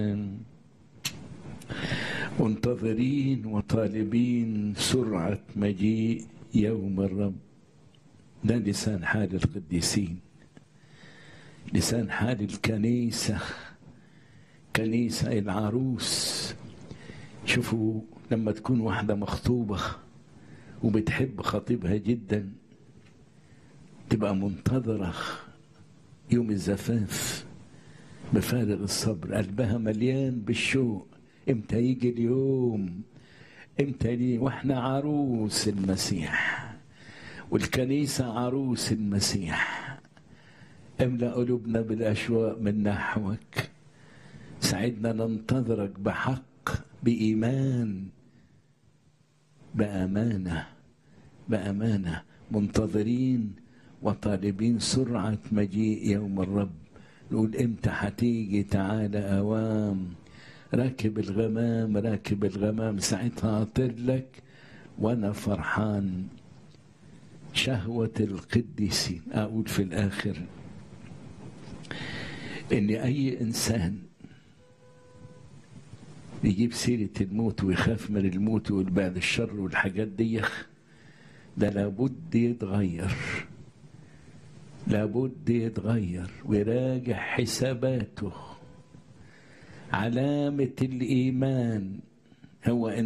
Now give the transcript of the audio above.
منتظرين وطالبين سرعة مجيء يوم الرب ده لسان حال القديسين لسان حال الكنيسة كنيسة العروس شوفوا لما تكون واحدة مخطوبة وبتحب خطيبها جدا تبقى منتظرة يوم الزفاف بفارغ الصبر قلبها مليان بالشوق امتى يجي اليوم امتى لي واحنا عروس المسيح والكنيسة عروس المسيح املأ قلوبنا بالأشواق من نحوك ساعدنا ننتظرك بحق بإيمان بأمانة بأمانة منتظرين وطالبين سرعة مجيء يوم الرب نقول امتى هتيجي تعالى أوام راكب الغمام راكب الغمام ساعتها أطلك وأنا فرحان شهوة القديسين أقول في الآخر إن أي إنسان يجيب سيرة الموت ويخاف من الموت ويقول بعد الشر والحاجات دي ده لابد يتغير لابد يتغير ويراجع حساباته علامة الإيمان هو إن